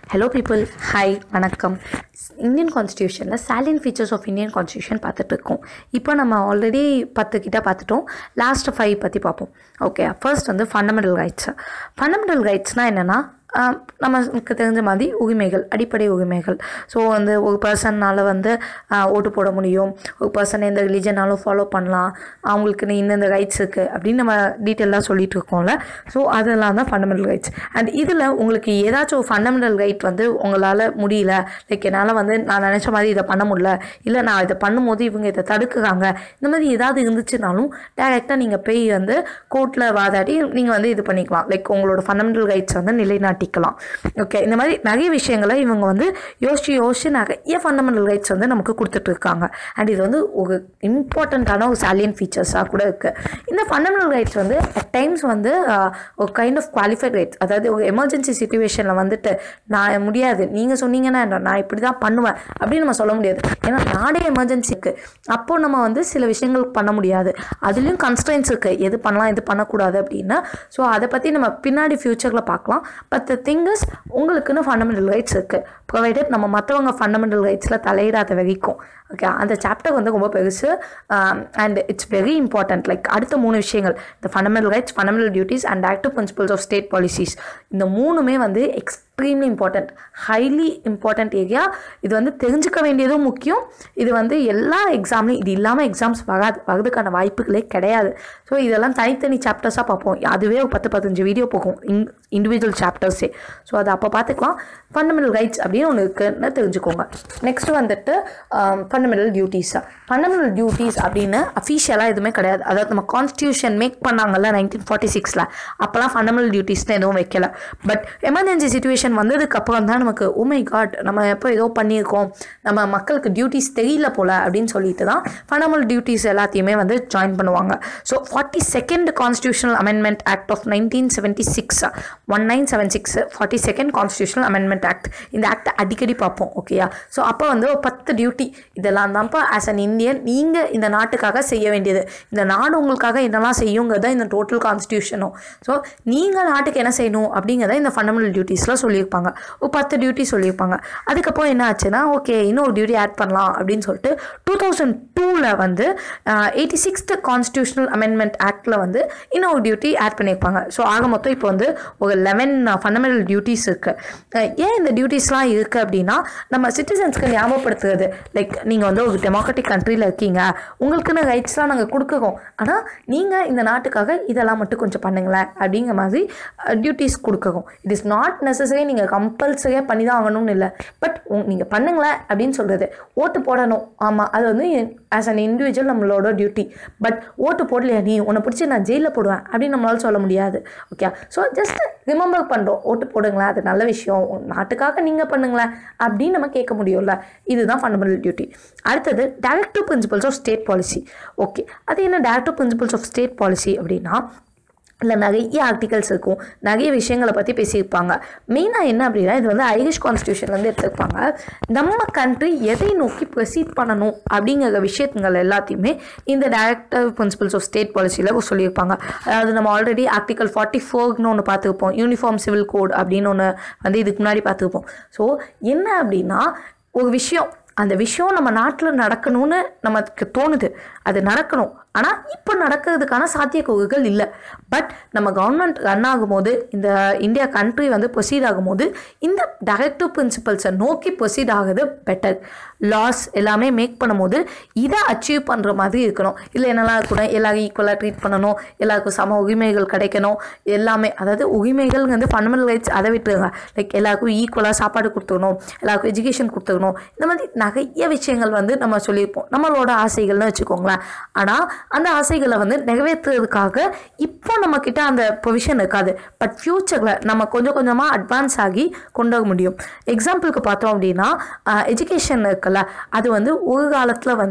hello people hi வணக்கம் Indian கான்ஸ்டியூஷனில் salient features of Indian constitution பார்த்துட்டு இருக்கோம் இப்போ நம்ம ஆல்ரெடி பத்து கிட்ட பார்த்துட்டோம் லாஸ்ட் ஃபைவ் பற்றி பார்ப்போம் ஓகே ஃபர்ஸ்ட் வந்து ஃபண்டமெண்டல் ரைட்ஸ் ஃபண்டமெண்டல் ரைட்ஸ்னால் என்னென்னா ஆஹ் நமக்கு தெரிஞ்ச மாதிரி உரிமைகள் அடிப்படை உரிமைகள் ஸோ வந்து ஒரு பர்சன்னால் வந்து ஆஹ் ஓட்டு போட முடியும் ஒரு பர்சன் எந்த ரிலீஜனாலும் ஃபாலோ பண்ணலாம் அவங்களுக்கு இந்தந்த ரைட்ஸ் இருக்குது அப்படின்னு நம்ம டீட்டெயிலாக சொல்லிட்டு இருக்கோம்ல ஸோ அதெல்லாம் தான் ஃபண்டமெண்டல் ரைட்ஸ் அண்ட் இதில் உங்களுக்கு ஏதாச்சும் ஒரு ஃபண்டமெண்டல் ரைட் வந்து உங்களால் முடியல லைக் என்னால் வந்து நான் நினச்ச மாதிரி இதை பண்ண முடியல இல்லை நான் இதை பண்ணும்போது இவங்க இதை தடுக்குறாங்க இந்த மாதிரி ஏதாவது இருந்துச்சுனாலும் டேரெக்டாக நீங்கள் போய் வந்து கோர்ட்டில் வாதாடி நீங்கள் வந்து இது பண்ணிக்கலாம் லைக் உங்களோட ஃபண்டமெண்டல் ரைட்ஸ் வந்து நிலைநாட்டிக்கலாம் ஓகே இந்த மாதிரி நிறைய விஷயங்களை இவங்க வந்து யோசிச்சு யோசிச்சு நிறைய ஃபண்டமெண்டல் ரைட்ஸ் வந்து நமக்கு கொடுத்துட்டு இருக்காங்க அண்ட் இது வந்து ஒரு இம்பார்ட்டண்ட்டான ஒரு சாலியன் ஃபீச்சர்ஸாக கூட இருக்குது இந்த ஃபண்டமெண்டல் ரைட்ஸ் வந்து அட் டைம்ஸ் வந்து ஆஹ், ஒரு கைண்ட் ஆஃப் குவாலிஃபைட் ரைட்ஸ் அதாவது ஒரு எமர்ஜென்சி சுச்சுவேஷனில் வந்துட்டு நான் முடியாது நீங்கள் சொன்னீங்கன்னா என்ன, நான் இப்படி தான் பண்ணுவேன் அப்படின்னு நம்ம சொல்ல முடியாது ஏன்னா நாடே எமர்ஜென்சி இருக்குது அப்போ நம்ம வந்து சில விஷயங்கள் பண்ண முடியாது அதுலேயும் கன்ஸ்டன்ஸ் இருக்குது எது பண்ணலாம் எது பண்ணக்கூடாது அப்படின்னு ஸோ அதை பற்றி நம்ம பின்னாடி ஃப்யூச்சரில் பார்க்கலாம் பட் த திங் இஸ் உங்களுக்குன்னு ஃபண்டமெண்டல் ரைட்ஸ் இருக்குது ப்ரொவைடட் நம்ம மற்றவங்க ஃபண்டமெண்டல் ரைட்ஸில் தலையிடாத வரைக்கும் ஓகே அந்த சாப்டர் வந்து ரொம்ப பெருசு and it's very important like அடுத்த மூணு விஷயங்கள் இந்த fundamental rights fundamental duties and active principles of state policies இந்த மூணுமே வந்து extremely important highly important area இது வந்து தெரிஞ்சுக்க வேண்டியதும் முக்கியம் இது வந்து எல்லா எக்ஸாம்லையும் இது இல்லாமல் எக்ஸாம்ஸ் வராது வரதுக்கான வாய்ப்புகளே கிடையாது ஸோ இதெல்லாம் தனித்தனி சாப்டர்ஸாக பார்ப்போம் அதுவே ஒரு பத்து பதினஞ்சு வீடியோ போகும் இன் இண்டிவிஜுவல் சாப்டர்ஸே ஸோ அதை அப்போ பார்த்துக்கலாம் ஃபண்டமெண்டல் ரைட்ஸ் அப்படின்னு ஒன்று இருக்குன்னு தெரிஞ்சுக்கோங்க நெக்ஸ்ட் வந்துட்டு ஃபண்டமெண்டல் டியூட்டிஸ் ஃபண்டமெண்டல் டியூட்டிஸ் அப்படின்னு அஃபீஷியலாக எதுவுமே கிடையாது அதாவது நம்ம கான்ஸ்டியூஷன் மேக் பண்ணாங்கல்ல நைன்டீன் ஃபார்ட்டி சிக்ஸில் அப்போல்லாம் ஃபண்டமெண்டல் டியூட்டிஸ்னு எதுவும் வைக்கல பட் எமர்ஜென்சி சுச்சுவேஷன் வந்ததுக்கு அப்புறம் தான் நமக்கு உமை காட் நம்ம எப்போ ஏதோ பண்ணியிருக்கோம் நம்ம மக்களுக்கு டியூட்டிஸ் தெரியல போல அப்படின்னு சொல்லிட்டு தான் ஃபண்டமெண்டல் டியூட்டிஸ் எல்லாத்தையுமே வந்து ஜாயின் பண்ணுவாங்க so forty second constitutional amendment act of nineteen seventy six one nine seven six forty second constitutional amendment act இந்த ஆக்டை அடிக்கடி பார்ப்போம் ஓகேயா ஸோ அப்போ வந்து ஒரு பத்து டியூட்டி இதெல்லாம் தான்ப்பா ஆஸ் அன் இந்தியன் நீங்கள் இந்த நாட்டுக்காக செய்ய வேண்டியது இந்த நாடு உங்களுக்காக என்னெல்லாம் செய்யுங்கிறத இந்த டோட்டல் கான்ஸ்டியூஷனும் ஸோ நீங்கள் நாட்டுக்கு என்ன செய்யணும் அப்படிங்கிறத இந்த ஃபண்டமெண்டல் டியூட்டிஸில் சொல்லியிருப்பாங்க ஒரு பத்து டியூட்டி சொல்லியிருப்பாங்க அதுக்கப்புறம் என்ன ஆச்சுன்னா ஓகே இன்னொரு டியூட்டி ஆட் பண்ணலாம் அப்படின்னு சொல்லிட்டு டூ தௌசண்ட் டூவில் வந்து எயிட்டி சிக்ஸ்த் கான்ஸ்டியூஷனல் அமெண்ட்மெண்ட் ஆக்டில் வந்து இன்னொரு டியூட்டி ஆட் பண்ணியிருப்பாங்க ஸோ ஆக மொத்தம் இப்போ வந்து ஒரு லெவன் ஃபண்டமெண்டல் டியூட்டிஸ் இருக்குது ஏன் இந்த டியூட்டிஸ்லாம் இருக்குது அப்படின்னா நம்ம சிட்டிசன்ஸ்க்கு ஞாபகப்படுத்துறது லைக் நீங்கள் வந்து ஒரு டெமோக்ராட்டிக் கண்ட்ரியில் இருக்கீங்க உங்களுக்குன்னு ரைட்ஸ்லாம் நாங்கள் கொடுக்குறோம் ஆனால் நீங்கள் இந்த நாட்டுக்காக இதெல்லாம் மட்டும் கொஞ்சம் பண்ணுங்களேன் அப்படிங்கிற மாதிரி டியூட்டிஸ் கொடுக்குறோம் இட் இஸ் நாட் நெசசரி நீங்கள் கம்பல்சரியாக பண்ணி தான் ஆகணும்னு இல்லை பட் நீங்கள் பண்ணுங்களேன் அப்படின்னு சொல்கிறது ஓட்டு போடணும் ஆமாம் அது வந்து ஆஸ் அன் இண்டிவிஜுவல் நம்மளோட டியூட்டி பட் ஓட்டு போடலையா நீ உன்னை பிடிச்சி நான் ஜெயிலில் போடுவேன் அப்படின்னு நம்மளால சொல்ல முடியாது ஓகே ஸோ ஜஸ்ட் ரிமெம்பர் பண்ணுறோம் ஓட்டு போடுங்களேன் அது நல்ல விஷயம் உங்க நாட்டுக்காக நீங்கள் பண்ணுங்களேன் அப்படின்னு நம்ம கேட்க முடியும்ல இதுதான் ஃபண்டமெண்டல் டியூட்டி அடுத்தது directive principles of state policy okay அது என்ன directive principles of state policy அப்படின்னா இல்லை நிறைய ஆர்டிகல்ஸ் இருக்கும் நிறைய விஷயங்களை பற்றி பேசியிருப்பாங்க மெயினாக என்ன அப்படின்னா இது வந்து ஐரிஷ் கான்ஸ்டியூஷன்லேருந்து எடுத்துருப்பாங்க நம்ம கண்ட்ரி எதை நோக்கி ப்ரொசீட் பண்ணணும் அப்படிங்கிற விஷயங்கள் எல்லாத்தையுமே இந்த டைரக்டர் பிரின்சிபல்ஸ் ஆஃப் ஸ்டேட் பாலிசியில் சொல்லியிருப்பாங்க அதாவது நம்ம ஆல்ரெடி ஆர்டிகல் ஃபார்ட்டி ஃபோர்னு ஒன்று பார்த்துருப்போம் யூனிஃபார்ம் சிவில் கோட் அப்படின்னு ஒன்று வந்து இதுக்கு முன்னாடி பார்த்துருப்போம் ஸோ என்ன அப்படின்னா ஒரு விஷயம் அந்த விஷயம் நம்ம நாட்டில் நடக்கணும்னு நமக்கு தோணுது அது நடக்கணும் ஆனால் இப்போ நடக்கிறதுக்கான சாத்தியக்கூறுகள் இல்லை பட் நம்ம கவர்மெண்ட் ரன் ஆகும்போது இந்த இந்தியா கண்ட்ரி வந்து ப்ரொசீட் ஆகும்போது இந்த டைரக்டிவ் பிரின்சிபல்ஸை நோக்கி ப்ரொசீட் ஆகுது பெட்டர் லாஸ் எல்லாமே மேக் பண்ணும்போது இதை அச்சீவ் பண்ணுற மாதிரி இருக்கணும் இல்லை என்னெல்லாம் இருக்கணும் எல்லாரும் ஈக்குவலாக ட்ரீட் பண்ணணும் எல்லாருக்கும் சம உரிமைகள் கிடைக்கணும் எல்லாமே அதாவது உரிமைகள் வந்து ஃபண்டமெண்டல் ரைட்ஸ் அதை விட்டுருங்க லைக் எல்லாருக்கும் ஈக்குவலாக சாப்பாடு கொடுத்துக்கணும் எல்லாருக்கும் எஜுகேஷன் கொடுத்துக்கணும் இந்த மாதிரி நிறைய விஷயங்கள் வந்து நம்ம சொல்லியிருப்போம் நம்மளோட ஆசைகள்னு வச்சுக்கோங்களேன் ஆனால் அந்த ஆசைகளை வந்து நிறைவேற்றுறதுக்காக இப்போ நம்மக்கிட்ட அந்த பொசிஷன் இருக்காது பட் ஃப்யூச்சரில் நம்ம கொஞ்சம் கொஞ்சமாக அட்வான்ஸ் ஆகி கொண்டு வர முடியும் எக்ஸாம்பிளுக்கு பார்த்தோம் அப்படின்னா எஜுகேஷன் இருக்குல்ல அது வந்து ஒரு காலத்தில் வந்து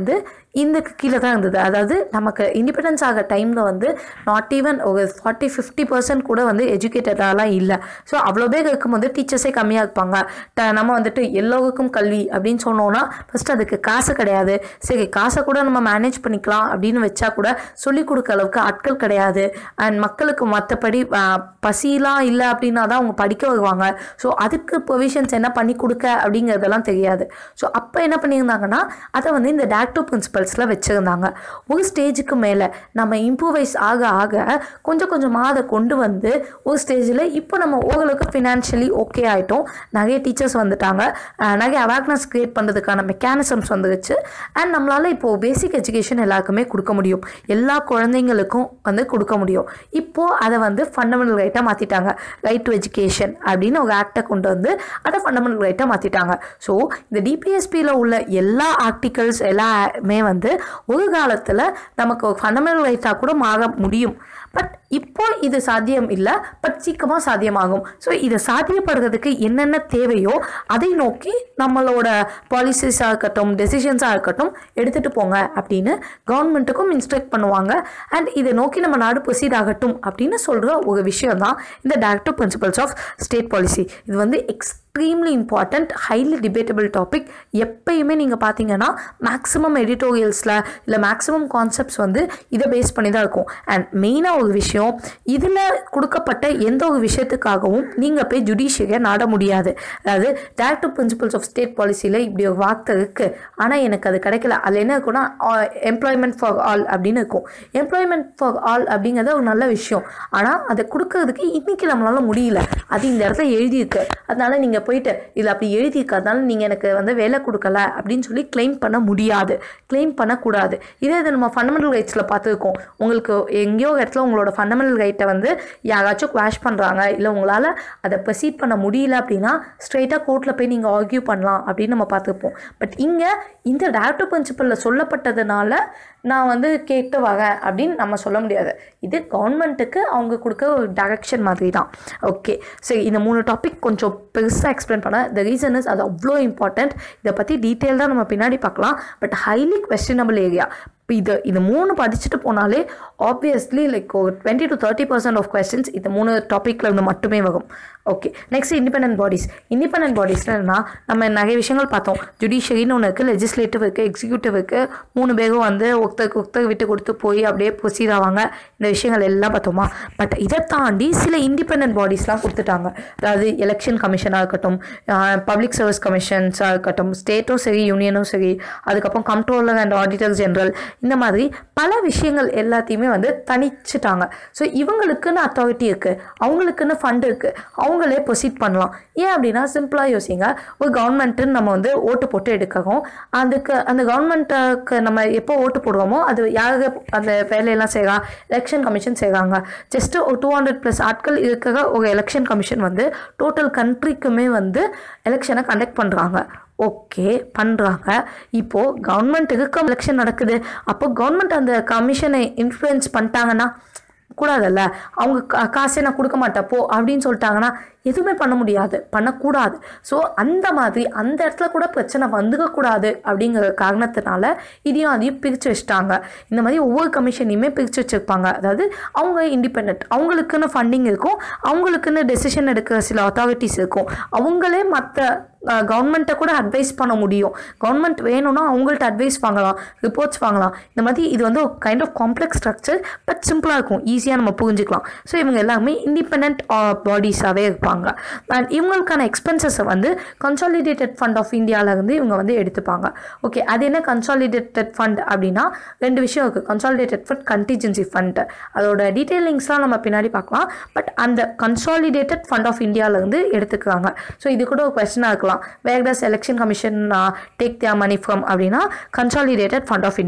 இதுக்கு கீழே தான் இருந்தது அதாவது நமக்கு இண்டிபெண்டன்ஸ் ஆக டைமில் வந்து நாட் ஈவன் ஒரு ஃபார்ட்டி ஃபிஃப்டி பர்சன்ட் கூட வந்து எஜுகேட்டடாலாம் இல்லை ஸோ அவ்வளோ பேர் இருக்கும்போது டீச்சர்ஸே கம்மியாக இருப்பாங்க ட- நம்ம வந்துட்டு எல்லோருக்கும் கல்வி அப்படின்னு சொன்னோன்னா ஃபஸ்ட்டு அதுக்கு காசு கிடையாது சரி காசை கூட நம்ம மேனேஜ் பண்ணிக்கலாம் அப்படின்னு வச்சா கூட சொல்லிக் கொடுக்க அளவுக்கு ஆட்கள் கிடையாது அண்ட் மக்களுக்கு மற்றபடி பசிலாம் இல்லை அப்படின்னா தான் அவங்க படிக்க வருவாங்க ஸோ அதுக்கு ப்ரொவிஷன்ஸ் என்ன பண்ணி கொடுக்க அப்படிங்கிறதெல்லாம் தெரியாது ஸோ அப்போ என்ன பண்ணியிருந்தாங்கன்னா அதை வந்து இந்த டேரக்டிவ் பிரின்சிபல்ஸில் வச்சுருந்தாங்க ஒரு ஸ்டேஜுக்கு மேலே நம்ம இம்ப்ரூவைஸ் ஆக ஆக கொஞ்சம் கொஞ்சமாக அதை கொண்டு வந்து ஒரு ஸ்டேஜில் இப்போ நம்ம ஓரளவுக்கு ஃபினான்ஷியலி ஓகே ஆகிட்டோம் நிறைய டீச்சர்ஸ் வந்துட்டாங்க அஹ் நிறைய அவேர்னஸ் க்ரியேட் பண்ணுறதுக்கான மெக்கானிசம்ஸ் வந்துருச்சு அண்ட் நம்மளால் இப்போது பேசிக் எஜுகேஷன் எல்லாருக்குமே கொடுக்க முடியும் எல்லா குழந்தைங்களுக்கும் வந்து கொடுக்க முடியும் இப்போது அதை வந்து ஃபண்டமெண்டல் ரைட்டாக மாற்றிட்டாங்க ரைட் டு எஜுகேஷன் அப்படின்னு ஒரு ஆக்டை கொண்டு வந்து அதை ஃபண்டமெண்டல் ரைட்டாக மாற்றிட்டாங்க ஸோ இந்த டிபிஎஸ்பியில் உள்ள எல்லா ஆர்டிகல்ஸ் எல்லாமே வந்து ஒரு காலத்தில் நமக்கு ஒரு ஃபண்டமெண்டல் ரைட்டாக கூட மாற முடியும் பட் இப்போ இது சாத்தியம் இல்லை பட் சீக்கிரமாக சாத்தியமாகும் ஸோ இதை சாத்தியப்படுறதுக்கு என்னென்ன தேவையோ அதை நோக்கி நம்மளோட பாலிசிஸாக இருக்கட்டும் டெசிஷன்ஸாக இருக்கட்டும் எடுத்துகிட்டு போங்க அப்படின்னு கவர்மெண்ட்டுக்கும் இன்ஸ்ட்ரக்ட் பண்ணுவாங்க அண்ட் இதை நோக்கி நம்ம நாடு ப்ரொசீட் ஆகட்டும் அப்படின்னு சொல்கிற ஒரு விஷயம் தான் இந்த directive principles of state policy இது வந்து extremely important highly debatable topic எப்பயுமே நீங்கள் பார்த்தீங்கன்னா மேக்ஸிமம் எடிட்டோரியல்ஸில் இல்லை மேக்ஸிமம் கான்செப்ட்ஸ் வந்து இதை பேஸ் பண்ணி தான் இருக்கும் அண்ட் மெயினாக ஒரு விஷயம் இதில் கொடுக்கப்பட்ட எந்த ஒரு விஷயத்துக்காகவும் நீங்கள் போய் ஜுடிஷியரை நாட முடியாது அதாவது டேரக்டிவ் பிரின்சிபல்ஸ் ஆஃப் ஸ்டேட் பாலிசியில் இப்படி ஒரு வார்த்தை இருக்குது ஆனால் எனக்கு அது கிடைக்கல அதில் என்ன இருக்குன்னா எம்ப்ளாய்மெண்ட் ஃபார் ஆல் அப்படின்னு இருக்கும் எம்ப்ளாய்மெண்ட் ஃபார் ஆல் அப்படிங்கிறது ஒரு நல்ல விஷயம் ஆனால் அதை கொடுக்கறதுக்கு இன்னைக்கு நம்மளால முடியல அது இந்த இடத்துல எழுதியிருக்கு அதனால நீங்கள் போயிட்டு இதில் அப்படி எழுதியிருக்கு அதனால நீங்கள் எனக்கு வந்து வேலை கொடுக்கல அப்படின்னு சொல்லி claim பண்ண முடியாது claim பண்ணக்கூடாது இதே இது நம்ம ஃபண்டமெண்டல் ரைட்ஸில் பார்த்துருக்கோம் உங்களுக்கு எங்கேயோ ஒரு இடத்துல உங்களோட ஃபண்டமெண்டல் ரைட்டை வந்து யாராச்சும் குவாஷ் பண்ணுறாங்க இல்லை உங்களால் அதை ப்ரொசீட் பண்ண முடியல அப்படின்னா ஸ்ட்ரைட்டாக கோர்ட்டில் போய் நீங்கள் ஆர்கியூ பண்ணலாம் அப்படின்னு நம்ம பார்த்துருப்போம் பட் இங்கே இந்த டேரக்டிவ் பிரின்சிபலில் சொல்லப்பட்டதுனால நான் வந்து கேட்டு வரேன் அப்படின்னு நம்ம சொல்ல முடியாது இது கவர்மெண்ட்டுக்கு அவங்க கொடுக்க ஒரு டைரக்ஷன் மாதிரி தான் ஓகே சரி இந்த மூணு டாபிக் கொஞ்சம் பெருசாக எக்ஸ்பிளைன் பண்ண த ரீசன் இஸ் அது அவ்வளோ இம்பார்ட்டண்ட் இதை பற்றி டீட்டெயில்டாக நம்ம பின்னாடி பார்க்கலாம் பட் ஹைலி கொஸ்டினபிள் ஏரியா இது இது மூணு படிச்சுட்டு போனாலே ஆப்வியஸ்லி லைக் ஒரு twenty to thirty percent of questions இந்த மூணு டாப்பிக்கில் இருந்து மட்டுமே வரும் okay next independent bodies independent பாடிஸ்னா என்னன்னா நம்ம நிறைய விஷயங்கள் பார்த்தோம் ஜுடிஷியரின்னு ஒன்று இருக்குது லெஜிஸ்லேட்டிவ் இருக்குது எக்ஸிக்யூட்டிவ் இருக்குது மூணு பேரும் வந்து ஒருத்தருக்கு ஒருத்தர் விட்டு கொடுத்து போய் அப்படியே ப்ரொசீட் ஆவாங்க இந்த விஷயங்கள் எல்லாம் பார்த்தோமா பட் இதை தாண்டி சில இண்டிபெண்டன்ட் பாடிஸ்லாம் கொடுத்துட்டாங்க அதாவது எலெக்ஷன் கமிஷனாக இருக்கட்டும் பப்ளிக் சர்வீஸ் கமிஷன்ஸாக இருக்கட்டும் ஸ்டேட்டும் சரி யூனியனும் சரி அதுக்கப்புறம் கண்ட்ரோலர் அண்ட் ஆடிட்டர் ஜெனரல் இந்த மாதிரி பல விஷயங்கள் எல்லாத்தையுமே வந்து தனிச்சிட்டாங்க ஸோ இவங்களுக்குன்னு அத்தாரிட்டி இருக்குது அவங்களுக்குன்னு ஃபண்ட் இருக்குது அவங்களே ப்ரொசீட் பண்ணலாம் ஏன் அப்படின்னா சிம்பிளாக யோசிங்க ஒரு கவர்மெண்ட்டுன்னு நம்ம வந்து ஓட்டு போட்டு எடுக்கிறோம் அதுக்கு அந்த கவர்மெண்ட்டுக்கு நம்ம எப்போ ஓட்டு போடுவோமோ அது யாரு அந்த வேலையெல்லாம் செய்கிறா எலெக்ஷன் கமிஷன் செய்கிறாங்க ஜஸ்ட்டு ஒரு டூ ஹண்ட்ரட் ப்ளஸ் ஆட்கள் இருக்கிற ஒரு எலெக்ஷன் கமிஷன் வந்து டோட்டல் கண்ட்ரிக்குமே வந்து எலெக்ஷனை கண்டக்ட் பண்ணுறாங்க ஓகே பண்ணுறாங்க இப்போது கவர்மெண்ட் இருக்க எலெக்ஷன் நடக்குது அப்போ கவர்மெண்ட் அந்த கமிஷனை இன்ஃப்ளூயன்ஸ் பண்ணிட்டாங்கன்னா கூடாதுல்ல அவங்க கா- காசே நான் கொடுக்க மாட்டேன் போ அப்படின்னு சொல்லிட்டாங்கன்னா எதுவுமே பண்ண முடியாது பண்ணக்கூடாது ஸோ அந்த மாதிரி அந்த இடத்துல கூட பிரச்சனை வந்துக்கக்கூடாது அப்படிங்கிற காரணத்தினால இதையும் அதையும் பிரித்து வச்சுட்டாங்க இந்த மாதிரி ஒவ்வொரு கமிஷனையுமே பிரித்து வச்சுருப்பாங்க அதாவது அவங்க இண்டிபெண்ட் அவங்களுக்குன்னு ஃபண்டிங் இருக்கும் அவங்களுக்குன்னு டெசிஷன் எடுக்கிற சில அத்தாரிட்டிஸ் இருக்கும் அவங்களே மற்ற கவர்மெண்ட்டை கூட அட்வைஸ் பண்ண முடியும் கவர்மெண்ட் வேணும்னா அவங்கள்ட்ட அட்வைஸ் வாங்கலாம் ரிப்போர்ட்ஸ் வாங்கலாம் இந்த மாதிரி இது வந்து ஒரு kind of complex structure but சிம்பிளாக இருக்கும் ஈஸியாக நம்ம புரிஞ்சுக்கலாம் ஸோ இவங்க எல்லாருமே இண்டிபெண்ட் பாடிஸாகவே இருப்பாங்க அண்ட் இவங்களுக்கான எக்ஸ்பென்சஸை வந்து கன்சாலிடேட்டட் ஃபண்ட் ஆஃப் இந்தியாவிலேருந்து இவங்க வந்து எடுத்துப்பாங்க ஓகே அது என்ன கன்சாலிடேட்டட் ஃபண்ட் அப்படின்னா ரெண்டு விஷயம் இருக்குது கன்சாலிடேட்டட் ஃபண்ட் கண்டிஜென்சி ஃபண்ட் அதோட டீட்டெயிலிங்ஸ்லாம் நம்ம பின்னாடி பார்க்கலாம் பட் அந்த கன்சாலிடேட்டட் ஃபண்ட் ஆஃப் இந்தியாவிலேருந்து எடுத்துக்கிறாங்க ஸோ இது கூட ஒரு கொஸ்டினாக இருக்கலாம் where does election commission take their money from அப்படின்னா consolidated fund of India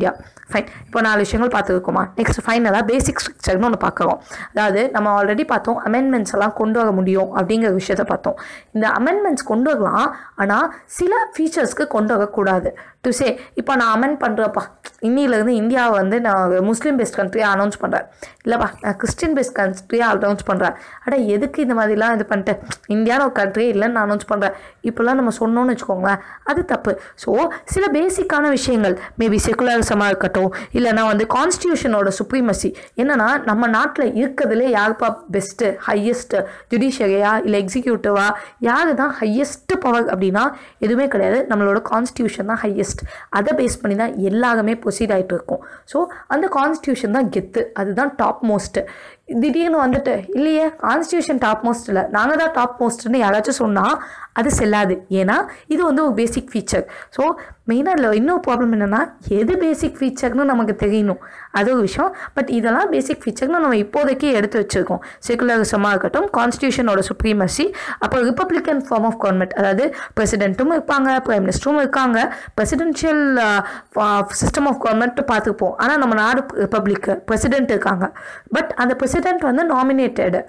fine இப்போ நாலு விஷயங்கள் பார்த்துருக்கோமா நெக்ஸ்ட் ஃபைனலாக பேசிக் ஸ்ட்ரக்சர்னு ஒன்று பார்க்குறோம் அதாவது நம்ம ஆல்ரெடி பார்த்தோம் அமெண்ட்மெண்ட்ஸ் எல்லாம் கொண்டு வர முடியும் அப்படிங்கிற விஷயத்த பார்த்தோம் இந்த அமெண்ட்மெண்ட்ஸ் கொண்டு வரலாம் ஆனால் சில ஃபீச்சர்ஸ்க்கு கொண்டு வரக்கூடாது டு சே இப்போ நான் அமெண்ட் பண்ணுறப்பா இன்னிலேருந்து இந்தியாவை வந்து நான் முஸ்லீம் பேஸ்ட் கண்ட்ரியாக அனௌன்ஸ் பண்ணுறேன் இல்லைப்பா நான் கிறிஸ்டின் பேஸ்ட் கண்ட்ரியாக அனௌன்ஸ் பண்ணுறேன் அட எதுக்கு இந்த மாதிரிலாம் இது பண்ணிட்டு இந்தியான்னு ஒரு கண்ட்ரியே இல்லைன்னு நான் அனௌன்ஸ் பண்ணுறேன் இப்போல்லாம் நம்ம சொன்னோன்னு வச்சுக்கோங்களேன் அது தப்பு ஸோ சில பேசிக்கான விஷயங்கள் மேபி செகுலரிசமாக இருக்கட்டும் இல்லைனா வந்து கான்ஸ்டியூஷனோட சுப்ரீமசி என்னன்னா நம்ம நாட்டில் இருக்கிறதுலே யாருப்பா பெஸ்ட்டு ஹையஸ்ட்டு ஜுடிஷியரியா இல்லை எக்ஸிக்யூட்டிவா யார் தான் ஹையஸ்ட் பவர் அப்படின்னா எதுவுமே கிடையாது நம்மளோட கான்ஸ்டியூஷன் தான் ஹையஸ்ட் அதை பேஸ் பண்ணி தான் எல்லாருமே ப்ரொசீட் ஆகிட்டு இருக்கும் ஸோ அந்த கான்ஸ்டியூஷன் தான் கெத்து அதுதான் டாப் மோஸ்ட்டு திடீர்னு வந்துட்டு இல்லையே கான்ஸ்டியூஷன் டாப் மோஸ்ட் இல்லை நாங்கள் தான் டாப் மோஸ்ட்னு யாராச்சும் சொன்னால் அது செல்லாது ஏன்னா இது வந்து ஒரு பேசிக் ஃபீச்சர் ஸோ மெயினாக இல்லை இன்னொரு ப்ராப்ளம் என்னென்னா எது பேசிக் ஃபீச்சர்னு நமக்கு தெரியணும் அது ஒரு விஷயம் பட் இதெல்லாம் பேசிக் ஃபீச்சர்னு நம்ம இப்போதைக்கு எடுத்து வச்சுருக்கோம் செகுலரிசமாக இருக்கட்டும் கான்ஸ்டியூஷனோட சுப்ரீமசி அப்புறம் ரிப்பப்ளிக்கன் ஃபார்ம் ஆஃப் கவர்மெண்ட் அதாவது பிரசிடென்ட்டும் இருப்பாங்க பிரைம் மினிஸ்டரும் இருக்காங்க பிரசிடென்ஷியல் சிஸ்டம் ஆஃப் கவர்மெண்ட் பார்த்துப்போம் ஆனால் நம்ம நாடு ரிப்பப்ளிக் பிரசிடென்ட் இருக்காங்க பட் அந்த பிரசிடென்ட் வந்து நாமினேட்டடு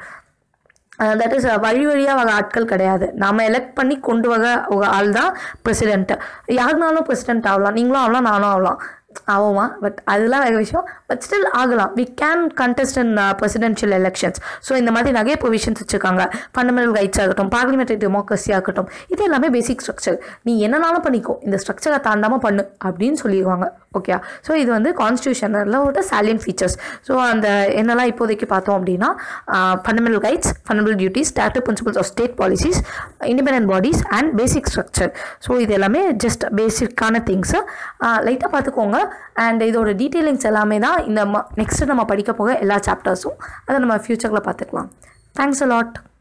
தட் இஸ் வழி வழியாக வர ஆட்கள் கிடையாது நாம் எலெக்ட் பண்ணி கொண்டு வர ஒரு ஆள் தான் பிரசிடென்ட் யாருனாலும் பிரசிடென்ட் ஆகலாம் நீங்களும் ஆகலாம் நானும் ஆகலாம் ஆகுமா பட் அதெல்லாம் வேறு விஷயம் பட் ஸ்டில் ஆகலாம் we can contest in presidential elections so இந்த மாதிரி நிறைய ப்ரொவிஷன்ஸ் வச்சுருக்காங்க ஃபண்டமெண்டல் ரைட்ஸ் ஆகட்டும் பார்லிமெண்ட்ரி டெமோக்ரஸி ஆகட்டும் இது எல்லாமே பேசிக் ஸ்ட்ரக்சர் நீ என்னனாலும் பண்ணிக்கோ இந்த ஸ்ட்ரக்சரை தாண்டாமல் பண்ணு அப்படின்னு சொல்லிடுவாங்க ஓகே ஸோ இது வந்து கான்ஸ்டியூஷனில் ஒரு சாலியன் ஃபீச்சர்ஸ் ஸோ அந்த என்னெல்லாம் இப்போதைக்கு பார்த்தோம் அப்படின்னா fundamental rights fundamental duties directive principles of state policies independent bodies and basic structure so இது எல்லாமே ஜஸ்ட் பேசிக்கான திங்ஸு லைட்டாக பார்த்துக்கோங்க அண்ட் இதோட டீட்டெயிலிங்ஸ் எல்லாமே தான் இந்த நெக்ஸ்ட்டு நம்ம படிக்க போக எல்லா சாப்டர்ஸும் அதை நம்ம ஃப்யூச்சரில் பார்த்துக்கலாம் தேங்க்ஸ் அ லாட்